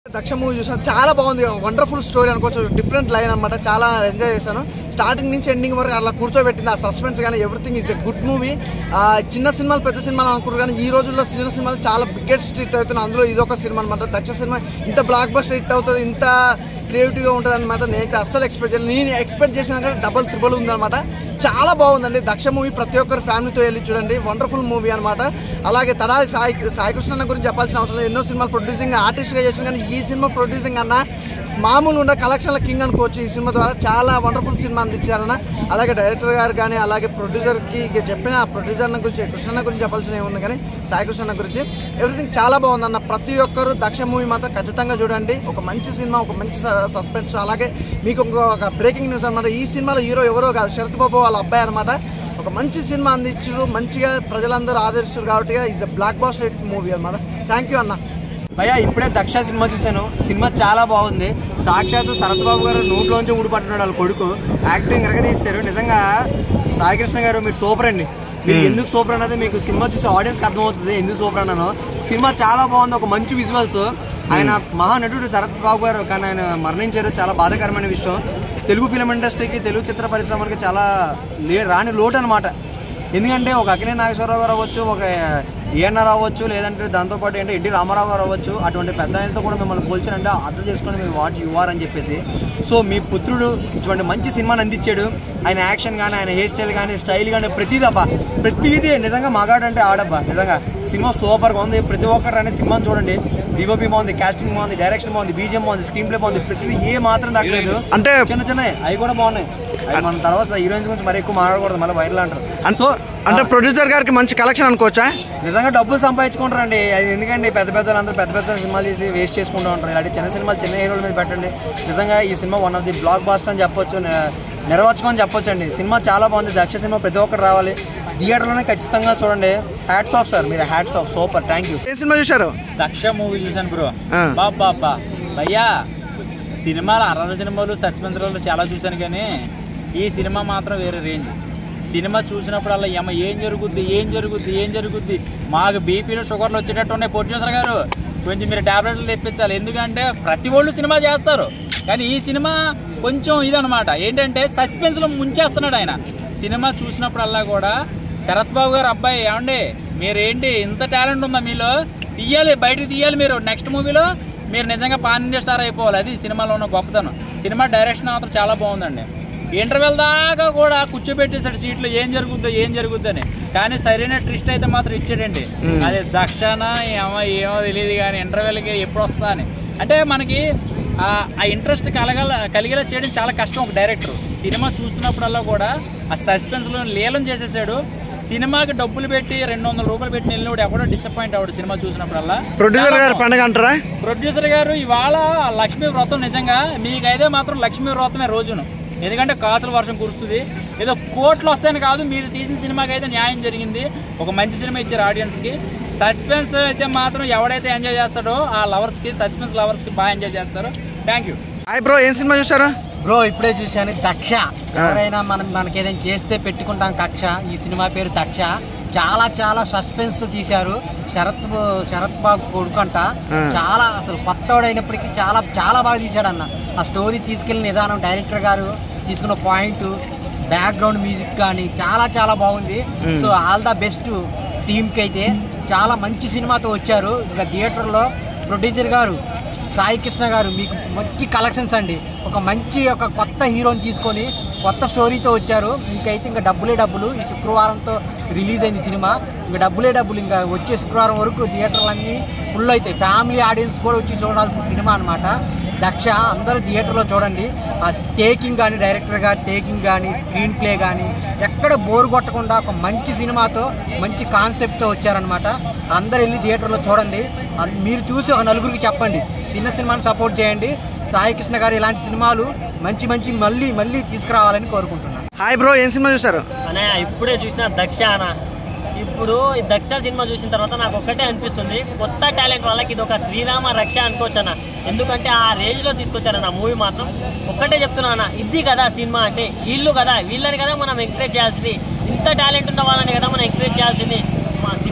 Daksha movie చూసాను చాలా బాగుంది వండర్ఫుల్ స్టోరీ అనుకోవచ్చు డిఫరెంట్ లైన్ అనమాట చాలా ఎంజాయ్ చేశాను స్టార్టింగ్ నుంచి ఎండింగ్ వరకు అలా కూర్చోబెట్టింది ఆ సస్పెన్స్ కానీ everything is a good movie చిన్న సినిమాలు పెద్ద సినిమాలు అనుకుంటారు కానీ ఈ రోజుల్లో చిన్న సినిమాలు చాలా బిగ్గెస్ట్ హిట్ అవుతుంది అందులో ఇది ఒక సినిమా అనమాట దక్ష సినిమా ఇంత బ్లాక్ బస్టర్ హిట్ అవుతుంది ఇంత క్రియేటివ్గా ఉంటుంది అనమాట నేనైతే అస్సలు ఎక్స్పెక్ట్ చేయలేదు నేను ఎక్స్పెక్ట్ చేసిన కంటే డబల్ త్రిబుల్ ఉందన్నమాట చాలా బాగుందండి దక్ష మూవీ ప్రతి ఒక్కరు ఫ్యామిలీతో వెళ్ళి చూడండి వండర్ఫుల్ మూవీ అనమాట అలాగే తడాలి సాయి సాయి కృష్ణ అన్న గురించి చెప్పాల్సిన అవసరం లేదు ఎన్నో సినిమాలు ప్రొడ్యూసింగ్ ఆర్టిస్ట్గా చేసిన కానీ ఈ సినిమా ప్రొడ్యూసింగ్ అన్న మామూలు ఉన్న కలెక్షన్ల కింగ్ అనుకోవచ్చు ఈ సినిమా ద్వారా చాలా వండర్ఫుల్ సినిమా అందించారన్న అలాగే డైరెక్టర్ గారు కానీ అలాగే ప్రొడ్యూసర్కి ఇక చెప్పిన ప్రొడ్యూసర్ గురించి కృష్ణ గురించి చెప్పాల్సిన ఏముంది కానీ సాయి కృష్ణ గురించి ఎవ్రీథింగ్ చాలా బాగుందన్న ప్రతి ఒక్కరు దక్ష మూవీ మాత్రం ఖచ్చితంగా చూడండి ఒక మంచి సినిమా ఒక మంచి సస్పెన్స్ అలాగే మీకు ఒక బ్రేకింగ్ న్యూస్ అనమాట ఈ సినిమాలో హీరో ఎవరో కాదు శరత్ బాబు వాళ్ళ అబ్బాయి అనమాట ఒక మంచి సినిమా అందించారు మంచిగా ప్రజలందరూ ఆదరిస్తారు కాబట్టి is a block buster movie అనమాట థ్యాంక్ యూ అన్న భయ్యా ఇప్పుడే దక్ష సినిమా చూశాను సినిమా చాలా బాగుంది సాక్షాత్తు శరత్ బాబు గారు నోట్లోంచి ఊడిపట్టున్నాడు వాళ్ళ కొడుకు యాక్టింగ్ తీస్తారు నిజంగా సాయికృష్ణ గారు మీరు సూపర్ అండి మీరు ఎందుకు సూపర్ అన్నది మీకు సినిమా చూసి ఆడియన్స్కి అర్థమవుతుంది ఎందుకు సూపర్ అన్నాను సినిమా చాలా బాగుంది ఒక మంచి విజువల్స్ ఆయన మహానటుడు శరత్ బాబు గారు కానీ ఆయన మరణించారు చాలా బాధాకరమైన విషయం తెలుగు ఫిలిం ఇండస్ట్రీకి తెలుగు చిత్ర పరిశ్రమకి చాలా లే రాని లోటు అనమాట ఎందుకంటే ఒక అక్కినే నాగేశ్వరరావు గారు అవ్వచ్చు ఒక ఏఎన్ఆర్ అవ్వచ్చు లేదంటే దాంతోపాటు ఏంటంటే ఎన్టీ రామారావు గారు అవ్వచ్చు అటువంటి పెద్ద ఆయనతో కూడా మిమ్మల్ని పోల్చారంటే అర్థం చేసుకొని మీరు వాట్ యు ఆర్ అని చెప్పేసి సో మీ పుత్రుడు ఇటువంటి మంచి సినిమాని అందించాడు ఆయన యాక్షన్ కానీ ఆయన హెయిర్ స్టైల్ కానీ స్టైల్ కానీ ప్రతిదీ అబ్బా ప్రతిదీ నిజంగా మగాడంటే ఆడబ్బా నిజంగా సినిమా సూపర్గా ఉంది ప్రతి ఒక్కరు అనే సినిమాని చూడండి డిఓపి బాగుంది కాస్టింగ్ బాగుంది డైరెక్షన్ బాగుంది బీజిఎం బాగుంది స్క్రీన్ ప్లే బాగుంది ప్రతిదీ ఏ మాత్రం తగ్గలేదు అంటే చిన్న చిన్న అవి కూడా బాగున్నాయి అవి మన తర్వాత హీరోయిన్స్ గురించి మరి ఎక్కువ మాట్లాడకూడదు మళ్ళీ వైరల్ అంటారు సో అంటే ప్రొడ్యూసర్ గారికి మంచి కలెక్షన్ అనుకోవచ్చా నిజంగా డబ్బులు సంపాదించుకుంటారండి అది ఎందుకండి పెద్ద పెద్ద అందరూ పెద్ద పెద్ద సినిమాలు చేసి వేస్ట్ చేసుకుంటూ ఉంటారు ఇలాంటి చిన్న సినిమాలు చిన్న హీరోల మీద పెట్టండి నిజంగా ఈ సినిమా one of the block buster అని చెప్పొచ్చు నె- నెరవేర్చుకొని అని చెప్పొచ్చు అండి సినిమా చాలా బాగుంది దక్ష సినిమా ప్రతి ఒక్కరు రావాలి థియేటర్లోనే ఖచ్చితంగా చూడండి హ్యాట్స్ ఆఫ్ సార్ మీరు hats off super thank you ఏ సినిమా చూశారు దక్ష మూవీ చూశాను బ్రో ఆ. బాబా భయ్యా సినిమాలు అర్ర సినిమాలు సస్పెన్స్లలో చాలా చూశాను కానీ ఈ సినిమా మాత్రం వేరే రేంజ్ సినిమా చూసినప్పుడల్లా ఏమ ఏం జరుగుద్ది ఏం జరుగుద్ది ఏం జరుగుద్ది మాకు బీపీలు షుగర్లు వచ్చేటట్టు ఉన్నాయి ప్రొడ్యూసర్ గారు కొంచెం మీరు టాబ్లెట్లు తెప్పించాలి ఎందుకంటే ప్రతి వాళ్ళు సినిమా చేస్తారు కానీ ఈ సినిమా కొంచెం ఇదనమాట ఏంటంటే సస్పెన్స్లో ముంచేస్తున్నాడు ఆయన సినిమా చూసినప్పుడల్లా కూడా శరత్ బాబు గారు అబ్బాయి ఏమండి మీరేంటి ఇంత టాలెంట్ ఉందా మీలో తీయాలి బయటకు తీయాలి మీరు నెక్స్ట్ మూవీలో మీరు నిజంగా పాన్ ఇండియా స్టార్ అయిపోవాలి అది సినిమాలో ఉన్న గొప్పతనం సినిమా డైరెక్షన్ మాత్రం చాలా బాగుందండి ఇంటర్వెల్ దాకా కూడా కూర్చోబెట్టేశాడు సీట్లో ఏం జరుగుద్దో ఏం జరుగుద్దని కానీ సరైన ట్విస్ట్ అయితే మాత్రం ఇచ్చాడండి అది దక్షణ ఏమో ఏమో తెలియదు కానీ ఇంటర్వెల్కి ఎప్పుడు వస్తా అని అంటే మనకి ఆ- ఆ ఇంట్రెస్ట్ కలగల కలిగేలా చేయడం చాలా కష్టం ఒక డైరెక్టర్ సినిమా చూస్తున్నప్పుడల్లా కూడా ఆ సస్పెన్స్లో లీలం చేసేసాడు సినిమాకి డబ్బులు పెట్టి రెండు వందల రూపాయలు పెట్టి వెళ్ళినప్పుడు ఎక్కడో డిసప్పాయింట్ అవ్వడు సినిమా చూసినప్పుడల్లా ప్రొడ్యూసర్ గారు పండగ అంటారా ప్రొడ్యూసర్ గారు ఇవాళ లక్ష్మీ వ్రతం నిజంగా మీకైతే మాత్రం లక్ష్మీ వ్రతమే రోజును ఎందుకంటే కాసుల వర్షం కురుస్తుంది ఏదో కోట్లు వస్తాయని కాదు మీరు తీసిన సినిమాకి అయితే న్యాయం జరిగింది ఒక మంచి సినిమా ఇచ్చారు ఆడియన్స్ కి సస్పెన్స్ అయితే మాత్రం ఎవడైతే ఎంజాయ్ చేస్తాడో ఆ లవర్స్ కి సస్పెన్స్ లవర్స్ కి బాగా ఎంజాయ్ చేస్తారు థ్యాంక్ యూ హాయ్ బ్రో ఏం సినిమా చూసారు బ్రో ఇప్పుడే చూశాను దక్ష ఎవరైనా మనం మనకి ఏదైనా చేస్తే పెట్టుకుంటాం కక్ష ఈ సినిమా పేరు దక్ష చాలా చాలా సస్పెన్స్ తో తీశారు శరత్ బా- శరత్ బాబు కొడుకంట ఆ. చాలా అసలు కొత్తవాడైనప్పటికీ చాలా చాలా బాగా తీశాడు అన్న ఆ స్టోరీ తీసుకెళ్ళిన విధానం డైరెక్టర్ గారు తీసుకున్న పాయింట్ బ్యాక్గ్రౌండ్ మ్యూజిక్ కానీ చాలా చాలా బాగుంది సో ఆల్ ద బెస్ట్ టీంకి అయితే చాలా మంచి సినిమాతో వచ్చారు ఇంకా థియేటర్లో ప్రొడ్యూసర్ గారు సాయి కృష్ణ గారు మీకు మంచి కలెక్షన్స్ అండి ఒక మంచి ఒక కొత్త హీరోని తీసుకొని కొత్త స్టోరీతో వచ్చారు మీకైతే ఇంకా డబ్బులే డబ్బులు ఈ శుక్రవారంతో రిలీజ్ అయింది సినిమా ఇంకా డబ్బులే డబ్బులు ఇంకా వచ్చే శుక్రవారం వరకు థియేటర్లన్నీ ఫుల్ అవుతాయి ఫ్యామిలీ ఆడియన్స్ కూడా వచ్చి చూడాల్సిన సినిమా అనమాట దక్ష అందరూ థియేటర్లో చూడండి ఆ టేకింగ్ కానీ డైరెక్టర్ గారి టేకింగ్ కానీ స్క్రీన్ ప్లే కానీ ఎక్కడ బోర్ కొట్టకుండా ఒక మంచి సినిమాతో మంచి కాన్సెప్ట్తో వచ్చారనమాట అందరూ వెళ్ళి థియేటర్లో చూడండి అన్- మీరు చూసి ఒక నలుగురికి చెప్పండి చిన్న సినిమాని సపోర్ట్ చేయండి సాయి కృష్ణ గారు ఇలాంటి సినిమాలు మంచి మంచి మళ్ళీ మళ్ళీ తీసుకురావాలని కోరుకుంటున్నాను హాయ్ బ్రో ఏం సినిమా చూసారు అన్నయ్య ఇప్పుడే చూసిన దక్ష అన్న ఇప్పుడు ఈ దక్ష సినిమా చూసిన తర్వాత నాకు ఒక్కటే అనిపిస్తుంది కొత్త టాలెంట్ వాళ్ళకి ఇది ఒక శ్రీరామ రక్ష అనుకోవచ్చు అన్న ఎందుకంటే ఆ రేంజ్ లో తీసుకొచ్చారన్న మూవీ మాత్రం ఒక్కటే చెప్తున్నా అన్న ఇది కదా సినిమా అంటే వీళ్ళు కదా వీళ్ళని కదా మనం ఎంకరేజ్ చేయాల్సింది ఇంత టాలెంట్ ఉన్న వాళ్ళని కదా మనం ఎంకరేజ్ చేయాల్సింది మా సినిమా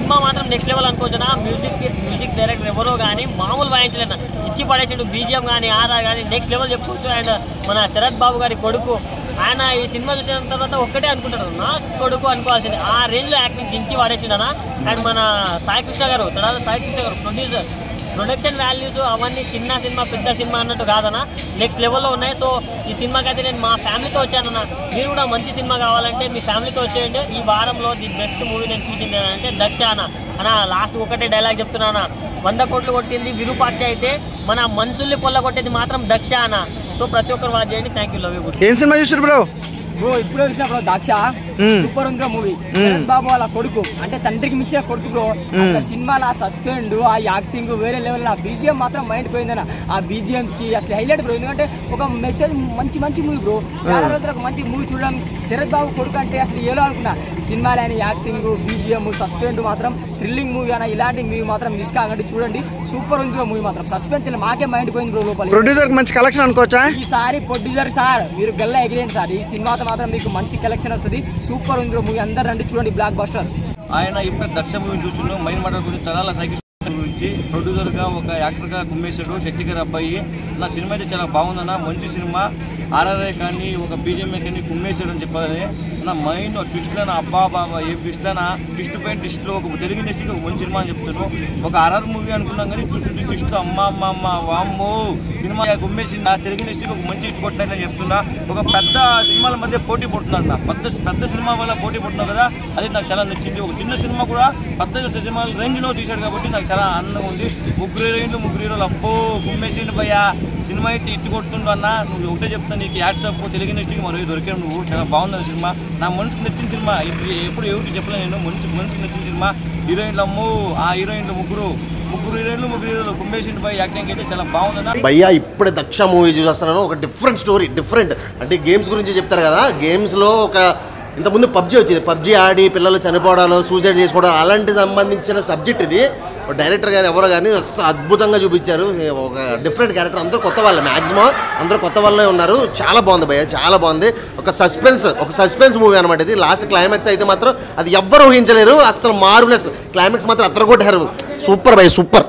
సినిమా మాత్రం నెక్స్ట్ లెవెల్ అనుకోవచ్చునా మ్యూజిక్ మ్యూజిక్ డైరెక్టర్ ఎవరో కానీ మామూలు వాయించలేన ఇచ్చి పడేసిండు బీజిఎం కానీ ఆర్ఆర్ కానీ నెక్స్ట్ లెవెల్ చెప్పుకోవచ్చు అండ్ మన శరత్ బాబు గారి కొడుకు ఆయన ఈ సినిమా చూసిన తర్వాత ఒక్కటే అనుకుంటాడు నా కొడుకు అనుకోవాల్సింది ఆ రేంజ్లో యాక్టింగ్ దించి పడేసిండనా అండ్ మన సాయి కృష్ణ గారు తర్వాత సాయి కృష్ణ గారు ప్రొడ్యూసర్ ప్రొడక్షన్ వాల్యూస్ అవన్నీ చిన్న సినిమా పెద్ద సినిమా అన్నట్టు కాదన్న నెక్స్ట్ లెవెల్లో ఉన్నాయి సో ఈ సినిమాకి అయితే నేను మా ఫ్యామిలీతో వచ్చానన్న మీరు కూడా మంచి సినిమా కావాలంటే మీ ఫ్యామిలీతో వచ్చేయండి ఈ వారంలో ది బెస్ట్ మూవీ నేను చూసింది అంటే దక్ష అన్న అన్న లాస్ట్ ఒకటే డైలాగ్ చెప్తున్నానా వంద కోట్లు కొట్టింది విరూపాక్ష అయితే మన మనుషుల్ని కొల్ల కొట్టేది మాత్రం దక్ష అన్న సో ప్రతి ఒక్కరు వాచ్ చేయండి thank you love you good ఏం సినిమా చూసారు బ్రో బ్రో ఇప్పుడే వచ్చినప్పుడు దక్ష మ్మ్. సూపర్ ఉంది మూవీ శరత్ బాబు వాళ్ళ కొడుకు అంటే తండ్రికి మించిన కొడుకు బ్రో అసలు సినిమాలో ఆ సస్పెండ్ ఆ యాక్టింగ్ వేరే లెవెల్ ఆ బీజిఎం మాత్రం మైండ్ పోయిందన్న ఆ బీజిఎంస్ కి అసలు హైలైట్ బ్రో ఎందుకంటే ఒక మెసేజ్ మంచి మంచి మూవీ బ్రో చాలా రోజులు ఒక మంచి మూవీ చూడడం శరత్ బాబు కొడుకు అంటే అసలు ఏలో అనుకున్నా ఈ సినిమాలో ఆయన యాక్టింగ్ బీజిఎం సస్పెండ్ మాత్రం థ్రిల్లింగ్ మూవీ అన్న ఇలాంటి మూవీ మాత్రం మిస్ కాకండి చూడండి సూపర్ ఉంది బ్రో మూవీ మాత్రం సస్పెన్స్ మాకే మైండ్ పోయింది బ్రో లోపల ప్రొడ్యూసర్ మంచి కలెక్షన్ అనుకోవచ్చా ఈసారి ప్రొడ్యూసర్ సార్ మీరు గల్లా ఎగిరేయండి సార్ ఈ సినిమాతో మాత్రం మీకు మంచి కలెక్షన్ వస్తుంది సూపర్ ఉంది మూవీ అందరు రండి చూడండి బ్లాక్ బస్టర్ ఆయన ఇప్పుడు దక్ష మూవీ చూసిండు మైండ్ మాటల గురించి తలాల సైకిల్ గురించి ప్రొడ్యూసర్గా ఒక యాక్టర్గా కుమ్మేశాడు శక్తి గారి అబ్బాయి నా సినిమా అయితే చాలా బాగుందన్న మంచి సినిమా ఆర్ఆర్ఐ కానీ ఒక బీజేఎంఏ కానీ కుమ్మేశాడు అని చెప్పాలి నా మైండ్ ట్విస్ట్లైన అబ్బా బాబా ఏ ట్విస్ట్లైనా ట్విస్ట్ పైన ట్విస్ట్లో ఒక తెలుగు ఇండస్ట్రీకి ఒక మంచి సినిమా అని చెప్తాను ఒక ఆర్ఆర్ మూవీ అనుకున్నాం కానీ చూస్తుంటే ట్విస్ట్ అమ్మ అమ్మ అమ్మ వామ్మో సినిమా కుమ్మేసింది ఆ తెలుగు ఇండస్ట్రీకి ఒక మంచి హిట్ కొట్టానని చెప్తున్నా ఒక పెద్ద సినిమాల మధ్య పోటీ పడుతున్నాడు పెద్ద పెద్ద సినిమా వల్ల పోటీ పడుతున్నావు కదా అది నాకు చాలా నచ్చింది ఒక చిన్న సినిమా కూడా పెద్ద సినిమా రేంజ్లో తీశాడు కాబట్టి నాకు చాలా ఆనందంగా ఉంది ముగ్గురు హీరోయిన్లు ముగ్గురు హీరోలు అబ్బో కుమ్మేసిండు భయ్యా సినిమా అయితే ఇట్టి కొడుతుండు అన్న నువ్వు ఒకటే చెప్తా నీకు యాడ్సప్ తెలుగు ఇండస్ట్రీకి మరో దొరికావు నువ్వు చాలా బాగుంది ఆ సినిమా నా మనసుకు నచ్చిన సినిమా ఇప్పుడు ఎప్పుడు ఎవరికి చెప్పలేదు నేను మనసు మనసుకు నచ్చిన సినిమా హీరోయిన్లు అమ్మో ఆ హీరోయిన్లు ముగ్గురు ముగ్గురు హీరోయిన్లు ముగ్గురు హీరోలు కుమ్మేసిండు భయ్ యాక్టింగ్ అయితే చాలా బాగుందన్న భయ్యా ఇప్పుడే దక్ష మూవీ చూస్తున్నాను ఒక డిఫరెంట్ స్టోరీ డిఫరెంట్ అంటే గేమ్స్ గురించి చెప్తారు కదా గేమ్స్లో ఒక ఇంతకుముందు పబ్జీ వచ్చింది పబ్జీ ఆడి పిల్లలు చనిపోవడాలు సూసైడ్ చేసుకోవడం అలాంటి సంబంధించిన సబ్జెక్ట్ ఇది ఒక డైరెక్టర్ గారు ఎవరో కానీ అస్స అద్భుతంగా చూపించారు ఒక డిఫరెంట్ క్యారెక్టర్ అందరూ కొత్త వాళ్ళే మ్యాక్సిమం అందరూ కొత్త వాళ్ళే ఉన్నారు చాలా బాగుంది భయ్య చాలా బాగుంది ఒక సస్పెన్స్ ఒక సస్పెన్స్ మూవీ అనమాట ఇది లాస్ట్ క్లైమాక్స్ అయితే మాత్రం అది ఎవ్వరు ఊహించలేరు అసలు మార్వెలస్ క్లైమాక్స్ మాత్రం అత్తర కొట్టారు సూపర్ భయ్య సూపర్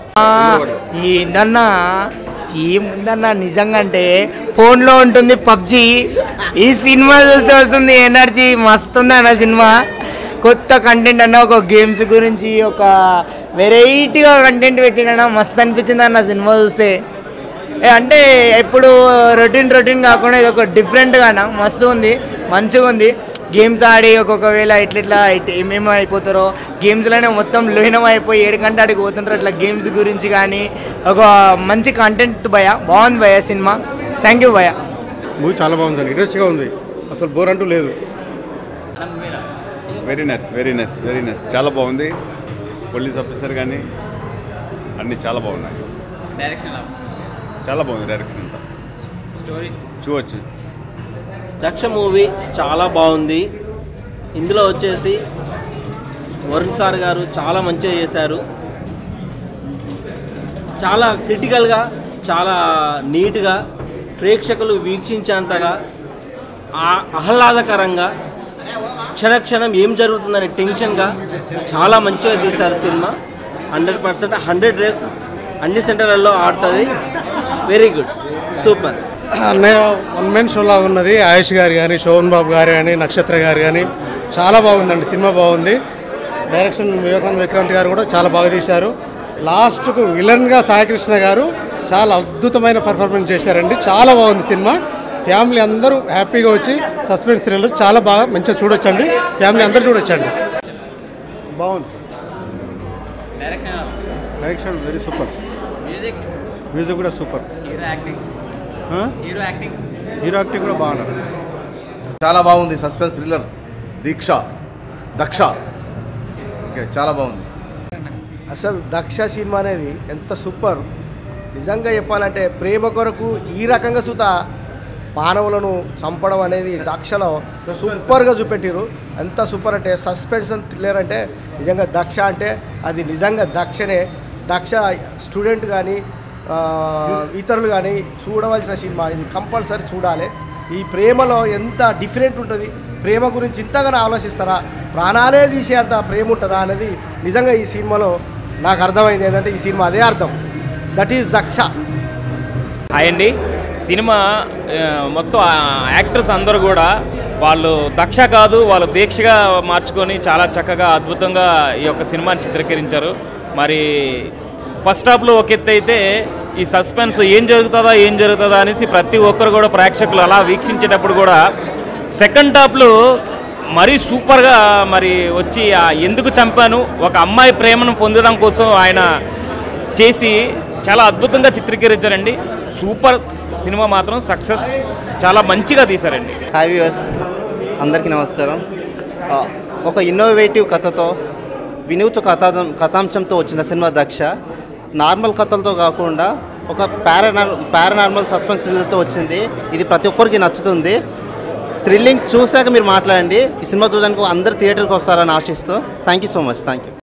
ఏందన్నా ఏముందన్నా నిజంగా అంటే ఫోన్లో ఉంటుంది పబ్జి ఈ సినిమా చూస్తే వస్తుంది ఎనర్జీ మస్తు ఉంది అన్న సినిమా కొత్త కంటెంట్ అన్న ఒక గేమ్స్ గురించి ఒక వెరైటీగా కంటెంట్ పెట్టిన మస్తు అనిపించింది అన్న సినిమా చూస్తే ఏ అంటే ఎప్పుడు రొటీన్ రొటీన్ కాకుండా ఇది ఒక డిఫరెంట్గా అన్న మస్తు ఉంది మంచిగా ఉంది గేమ్స్ ఆడి ఒక్కొక్కవేళ ఇట్లా ఇట్లా ఇట్ ఏమేమో అయిపోతారో గేమ్స్లోనే మొత్తం లీనం అయిపోయి ఏడు గంట ఆడికి పోతుంటారు అట్లా గేమ్స్ గురించి కానీ ఒక మంచి కంటెంట్ భయ బాగుంది భయ సినిమా థ్యాంక్ యూ భయ మూవీ చాలా బాగుందండి ఇంట్రెస్ట్గా ఉంది అసలు బోర్ అంటూ లేదు very nice very nice very nice చాలా బాగుంది పోలీస్ ఆఫీసర్ కానీ అన్నీ చాలా బాగున్నాయి చాలా బాగుంది డైరెక్షన్ అంతా చూడవచ్చు దక్ష మూవీ చాలా బాగుంది ఇందులో వచ్చేసి వరుణ్ సార్ గారు చాలా మంచిగా చేశారు చాలా క్రిటికల్గా చాలా నీట్గా ప్రేక్షకులు వీక్షించేంతగా ఆ- ఆహ్లాదకరంగా క్షణక్షణం ఏం జరుగుతుందనే టెన్షన్గా చాలా మంచిగా తీశారు సినిమా హండ్రెడ్ పర్సెంట్ హండ్రెడ్ రేస్ అన్ని సెంటర్లలో ఆడుతుంది వెరీ గుడ్ సూపర్ అన్నయ్య వన్ మెన్ షో లాగా ఉన్నది ఆయుష్ గారు కానీ శోభన్ బాబు గారు కానీ నక్షత్ర గారు కానీ చాలా బాగుందండి సినిమా బాగుంది డైరెక్షన్ వివేకానంద విక్రాంత్ గారు కూడా చాలా బాగా తీశారు లాస్ట్కు విలన్గా సాయికృష్ణ గారు చాలా అద్భుతమైన పర్ఫార్మెన్స్ చేశారండి చాలా బాగుంది సినిమా ఫ్యామిలీ అందరూ హ్యాపీగా వచ్చి సస్పెన్స్ థ్రిల్లర్ చాలా బాగా మంచిగా చూడొచ్చండి ఫ్యామిలీ అందరూ చూడొచ్చండి బాగుంది డైరెక్షన్ వెరీ సూపర్ మ్యూజిక్ కూడా సూపర్ హీరో యాక్టింగ్ కూడా బాగున్నారు చాలా బాగుంది suspense thriller Diksha Daksha okay చాలా బాగుంది అసలు దక్ష సినిమా అనేది ఎంత సూపర్ నిజంగా చెప్పాలంటే ప్రేమ కొరకు ఈ రకంగా సుత మానవులను చంపడం అనేది దక్షలో సూపర్గా చూపెట్టారు ఎంత సూపర్ అంటే సస్పెన్స్ థ్రిల్లర్ అంటే నిజంగా దక్ష అంటే అది నిజంగా దక్షనే దక్ష స్టూడెంట్ కానీ ఇతరులు కానీ చూడవలసిన సినిమా ఇది కంపల్సరీ చూడాలి ఈ ప్రేమలో ఎంత డిఫరెంట్ ఉంటుంది ప్రేమ గురించి ఇంతగానో ఆలోచిస్తారా ప్రాణాలే తీసేంత ప్రేమ ఉంటుందా అనేది నిజంగా ఈ సినిమాలో నాకు అర్థమైంది ఏంటంటే ఈ సినిమా అదే అర్థం దట్ ఈస్ దక్ష హాయ్ అండి సినిమా ఆ, మొత్తం ఆ యాక్టర్స్ అందరూ కూడా వాళ్ళు దక్ష కాదు వాళ్ళు దీక్షగా మార్చుకొని చాలా చక్కగా అద్భుతంగా ఈ యొక్క సినిమాని చిత్రీకరించారు మరి ఫస్ట్ హాఫ్లో ఒక ఎత్తు అయితే ఈ సస్పెన్స్ ఏం జరుగుతుందా ఏం జరుగుతుందా అనేసి ప్రతి ఒక్కరు కూడా ప్రేక్షకులు అలా వీక్షించేటప్పుడు కూడా సెకండ్ హాఫ్లో మరీ సూపర్గా మరి వచ్చి ఆ ఎందుకు చంపాను ఒక అమ్మాయి ప్రేమను పొందడం కోసం ఆయన చేసి చాలా అద్భుతంగా చిత్రీకరించారండి సూపర్ సినిమా మాత్రం సక్సెస్ చాలా మంచిగా తీశారండి హాయ్ వ్యూవర్స్ అందరికీ నమస్కారం ఆ, ఒక ఇన్నోవేటివ్ కథతో వినూత్న కథా కథాంశంతో వచ్చిన సినిమా దక్ష నార్మల్ కథలతో కాకుండా ఒక పారానార్ పారానార్మల్ సస్పెన్స్ థ్రిల్లర్తో వచ్చింది ఇది ప్రతి ఒక్కరికి నచ్చుతుంది థ్రిల్లింగ్ చూశాక మీరు మాట్లాడండి ఈ సినిమా చూడడానికి అందరు థియేటర్కి వస్తారని ఆశిస్తూ thank you so much thank you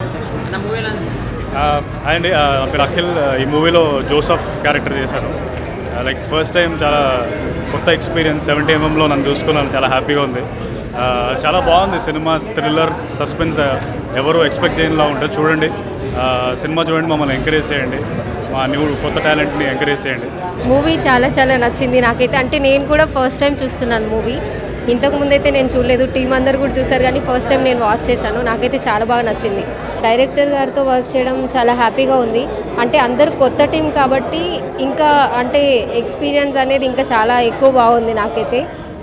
hi అండి ఆ, నా పేరు అఖిల్ ఆ, ఈ మూవీలో జోసఫ్ క్యారెక్టర్ చేశాను లైక్ ఫస్ట్ టైం చాలా కొత్త ఎక్స్పీరియన్స్ సెవెంటీ ఎంఎంలో నన్ను చూసుకున్నాను చాలా హ్యాపీగా ఉంది ఆ, చాలా బాగుంది సినిమా థ్రిల్లర్ సస్పెన్స్ ఎవరు ఎక్స్పెక్ట్ చేయనిలా ఉంటుంది చూడండి ఆ, సినిమా చూడండి మమ్మల్ని ఎంకరేజ్ చేయండి మా న్యూ కొత్త టాలెంట్ని ఎంకరేజ్ చేయండి మూవీ చాలా చాలా నచ్చింది నాకైతే అంటే నేను కూడా ఫస్ట్ టైం చూస్తున్నాను మూవీ ఇంతకు ముందైతే నేను చూడలేదు టీం అందరు కూడా చూసారు కానీ ఫస్ట్ టైం నేను వాచ్ చేశాను నాకైతే చాలా బాగా నచ్చింది డైరెక్టర్ గారితో వర్క్ చేయడం చాలా హ్యాపీగా ఉంది అంటే అందరు కొత్త టీం కాబట్టి ఇంకా అంటే ఎక్స్పీరియన్స్ అనేది ఇంకా చాలా ఎక్కువ బాగుంది నాకైతే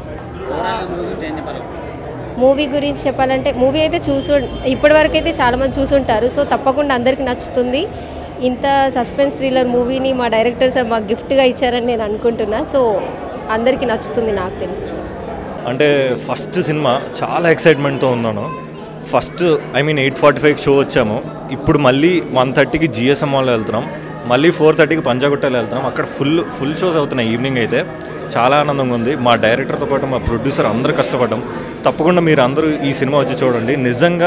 మూవీ గురించి చెప్పాలంటే మూవీ అయితే చూసు ఇప్పటివరకు అయితే చాలామంది చూసుంటారు సో తప్పకుండా అందరికీ నచ్చుతుంది ఇంత సస్పెన్స్ థ్రిల్లర్ మూవీని మా డైరెక్టర్ సార్ మాకు గిఫ్ట్గా ఇచ్చారని నేను అనుకుంటున్నా సో అందరికీ నచ్చుతుంది నాకు తెలిసి అంటే ఫస్ట్ సినిమా చాలా ఎక్సైట్మెంట్తో ఉన్నాను first I mean eight forty five show వచ్చాము ఇప్పుడు మళ్ళీ వన్ థర్టీకి జిఎస్ఎం వాళ్ళు వెళ్తున్నాం మళ్ళీ ఫోర్ థర్టీకి పంజాగుట్టలో వెళ్తున్నాం అక్కడ ఫుల్ ఫుల్ షోస్ అవుతున్నాయి ఈవినింగ్ అయితే చాలా ఆనందంగా ఉంది మా డైరెక్టర్తో పాటు మా ప్రొడ్యూసర్ అందరూ కష్టపడ్డాం తప్పకుండా మీరు అందరూ ఈ సినిమా వచ్చి చూడండి నిజంగా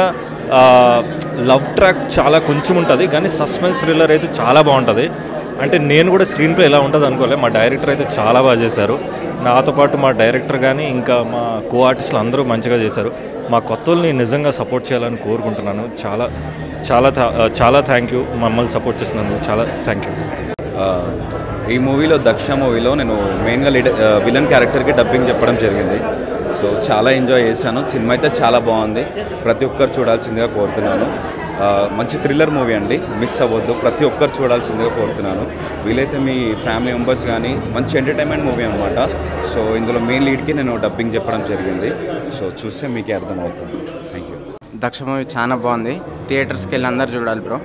లవ్ ట్రాక్ చాలా కొంచెం ఉంటుంది కానీ సస్పెన్స్ థ్రిల్లర్ అయితే చాలా బాగుంటుంది అంటే నేను కూడా స్క్రీన్ ప్లే ఎలా ఉంటుంది అనుకోలే మా డైరెక్టర్ అయితే చాలా బాగా చేశారు నాతో పాటు మా డైరెక్టర్ కానీ ఇంకా మా కో ఆర్టిస్టులు అందరూ మంచిగా చేశారు మా కొత్తల్ని నిజంగా సపోర్ట్ చేయాలని కోరుకుంటున్నాను చాలా చాలా థా- చాలా థ్యాంక్ యూ మమ్మల్ని సపోర్ట్ చేసినందుకు చాలా థ్యాంక్ యూ ఆ, ఈ మూవీలో దక్ష మూవీలో నేను మెయిన్గా లీడర్ విలన్ క్యారెక్టర్కి డబ్బింగ్ చెప్పడం జరిగింది సో చాలా ఎంజాయ్ చేశాను సినిమా అయితే చాలా బాగుంది ప్రతి ఒక్కరు చూడాల్సిందిగా కోరుతున్నాను ఆ, మంచి థ్రిల్లర్ మూవీ అండి మిస్ అవ్వద్దు ప్రతి ఒక్కరు చూడాల్సిందిగా కోరుతున్నాను వీలైతే మీ ఫ్యామిలీ మెంబర్స్ కానీ మంచి ఎంటర్టైన్మెంట్ మూవీ అనమాట సో ఇందులో మెయిన్ లీడ్కి నేను డబ్బింగ్ చెప్పడం జరిగింది సో చూస్తే మీకే అర్థమవుతుంది థ్యాంక్ యూ దక్ష మూవీ చాలా బాగుంది థియేటర్స్కి వెళ్ళి అందరు చూడాలి బ్రో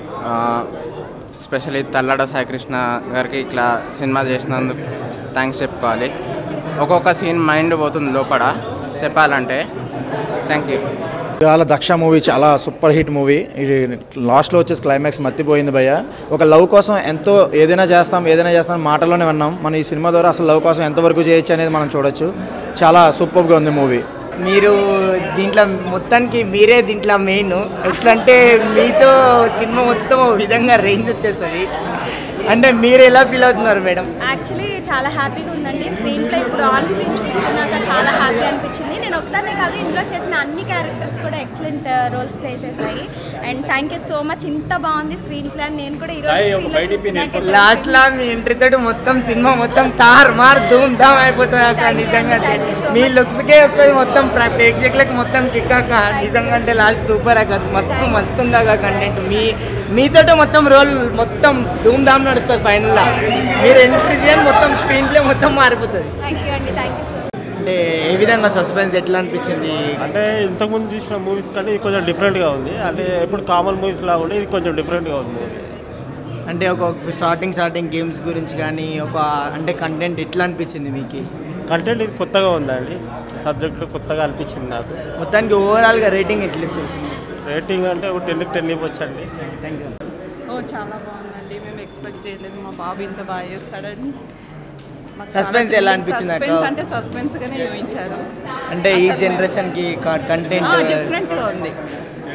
స్పెషల్లీ తల్లాడ సాయికృష్ణ గారికి ఇట్లా సినిమా చేసినందుకు థ్యాంక్స్ చెప్పుకోవాలి ఒక్కొక్క సీన్ మైండ్ పోతుంది లోపల చెప్పాలంటే థ్యాంక్ యూ ఇవాళ దక్ష మూవీ చాలా సూపర్ హిట్ మూవీ ఇది లాస్ట్లో వచ్చేసి క్లైమాక్స్ మర్తిపోయింది భయ్య ఒక లవ్ కోసం ఎంతో ఏదైనా చేస్తాం ఏదైనా చేస్తాం మాటలోనే విన్నాం మనం ఈ సినిమా ద్వారా అసలు లవ్ కోసం ఎంతవరకు చేయొచ్చు అనేది మనం చూడొచ్చు చాలా సూపర్గా ఉంది మూవీ మీరు దీంట్లో మొత్తానికి మీరే దీంట్లో మెయిన్ ఎట్లా అంటే మీతో సినిమా మొత్తం ఓ విధంగా రేంజ్ వచ్చేస్తుంది అంటే మీరు ఎలా ఫీల్ అవుతున్నారు మేడం యాక్చువల్లీ చాలా హ్యాపీగా ఉందండి స్క్రీన్ ప్లే ఇప్పుడు ఆన్ స్క్రీన్ చూసుకున్నాక చాలా హ్యాపీ అనిపించింది నేను ఒకదానే కాదు ఇందులో చేసిన అన్ని క్యారెక్టర్స్ కూడా ఎక్సలెంట్ రోల్స్ ప్లే చేశాయి and thank you so much ఇంత బాగుంది స్క్రీన్ ప్లే నేను కూడా ఈరోజు లాస్ట్ లా మీ ఎంట్రీ తోటి మొత్తం సినిమా మొత్తం తార్ మార్ ధూమ్ ధామ్ అయిపోతుంది అక్క నిజంగా అంటే మీ లుక్స్ కే వస్తుంది మొత్తం ప్ర- ప్రేక్షకులకు మొత్తం కిక్ అక్క నిజంగా అంటే లాస్ట్ సూపర్ అక్క మస్తు మస్తు ఉంది అక్క కంటెంట్ మీ మీతోటే మొత్తం రోల్ మొత్తం ధూమ్ ధామ్ నడుస్తుంది ఫైనల్ లా మీరు ఎంట్రీ చేయండి మొత్తం స్క్రీన్ ప్లే మొత్తం మారిపోతుంది థ్యాంక్ యూ అండి థ్యాంక్ యూ సో అంటే ఏ విధంగా సస్పెన్స్ ఎట్లా అనిపించింది అంటే ఇంతకుముందు చూసిన మూవీస్ కంటే ఇది కొంచెం డిఫరెంట్గా ఉంది అంటే ఎప్పుడు కామన్ మూవీస్ లాగా ఉండే ఇది కొంచెం డిఫరెంట్గా ఉంది మూవీ అంటే ఒక స్టార్టింగ్ స్టార్టింగ్ గేమ్స్ గురించి కానీ ఒక అంటే కంటెంట్ ఎట్లా అనిపించింది మీకు కంటెంట్ ఇది కొత్తగా ఉందండి సబ్జెక్ట్ కొత్తగా అనిపించింది నాకు మొత్తానికి ఓవరాల్గా రేటింగ్ ఎట్లా ఇస్తారు సినిమా రేటింగ్ అంటే ఒక టెన్ టెన్ ఇవ్వచ్చండి థ్యాంక్ యూ ఓ చాలా బాగుందండి మేము ఎక్స్పెక్ట్ చేయలేదు మా బాబు ఇంత బాగా చేస్తాడని మాకు Suspense చాలా ఎలా thrilling అనిపించింది అక్క? suspense అంటే సస్పెన్స్ గానే చూపించారు అంటే ఈ జనరేషన్ కి కంటెంట్ డిఫరెంట్ గా ఉంది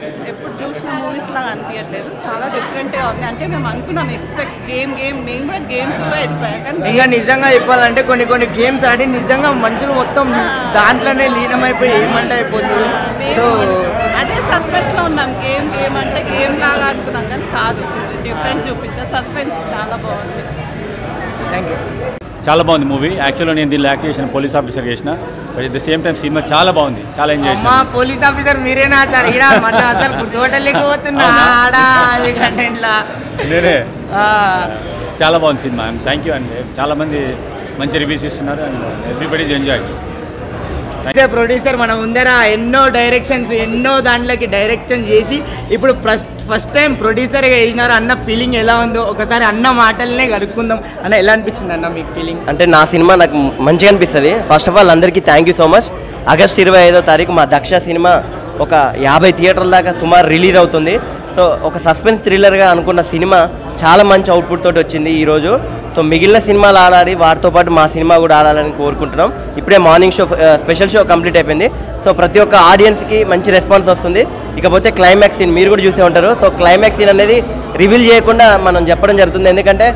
ఎప్పుడు చూసిన మూవీస్ లాగా అనిపించట్లేదు చాలా డిఫరెంట్గా ఉంది అంటే మేము అనుకున్నాం ఎక్స్పెక్ట్ గేమ్ గేమ్ మేము కూడా గేమ్ టూ వెళ్ళిపోయాం కానీ ఇంకా నిజంగా చెప్పాలంటే కొన్ని కొన్ని గేమ్స్ ఆడి నిజంగా మనుషులు మొత్తం దాంట్లోనే లీనమైపోయి ఏమంటే అయిపోతుంది సో అదే సస్పెన్స్ లో ఉన్నాం గేమ్ గేమ్ అంటే గేమ్ లాగా అనుకున్నాం కానీ కాదు డిఫరెంట్ చూపించారు సస్పెన్స్ చాలా బాగుంది థ్యాంక్ యూ చాలా బాగుంది మూవీ యాక్చువల్గా నేను దీనిలో యాక్ట్ చేసిన పోలీస్ ఆఫీసర్ చేసిన but at the same time cinema చాలా బాగుంది చాలా ఎంజాయ్ చేసిన అమ్మా పోలీస్ ఆఫీసర్ మీరేనా సార్ ఈడ మన అసలు గుర్తుపట్టలేకపోతున్నా ఆడ అది కంటెంట్లా నేనే ఆ, చాలా బాగుంది సినిమా థ్యాంక్ యూ అండి చాలా మంది మంచి రివ్యూస్ ఇస్తున్నారు అండ్ ఎవ్రీబడీస్ ఎంజాయ్ అయితే ప్రొడ్యూసర్ మన ముందర ఎన్నో డైరెక్షన్స్ ఎన్నో దాంట్లోకి డైరెక్షన్ చేసి ఇప్పుడు ఫస్ట్ ఫస్ట్ టైం ప్రొడ్యూసర్గా చేసినారు అన్న ఫీలింగ్ ఎలా ఉందో ఒకసారి అన్న మాటలనే కనుక్కుందాం అన్న ఎలా అనిపించింది అన్న మీకు ఫీలింగ్ అంటే నా సినిమా నాకు మంచిగా అనిపిస్తుంది ఫస్ట్ ఆఫ్ ఆల్ అందరికీ thank you so much August ఇరవై ఐదో తారీఖు మా దక్ష సినిమా ఒక యాభై థియేటర్ల దాకా సుమారు రిలీజ్ అవుతుంది సో ఒక సస్పెన్స్ థ్రిల్లర్గా అనుకున్న సినిమా చాలా మంచి అవుట్పుట్ తోటి వచ్చింది ఈరోజు సో మిగిలిన సినిమాలు ఆడాలి వాటితో పాటు మా సినిమా కూడా ఆడాలని కోరుకుంటున్నాం ఇప్పుడే morning show special show complete అయిపోయింది సో ప్రతి ఒక్క ఆడియన్స్కి మంచి రెస్పాన్స్ వస్తుంది ఇకపోతే క్లైమాక్స్ సీన్ మీరు కూడా చూసే ఉంటారు సో క్లైమాక్స్ సీన్ అనేది రివీల్ చేయకుండా మనం చెప్పడం జరుగుతుంది ఎందుకంటే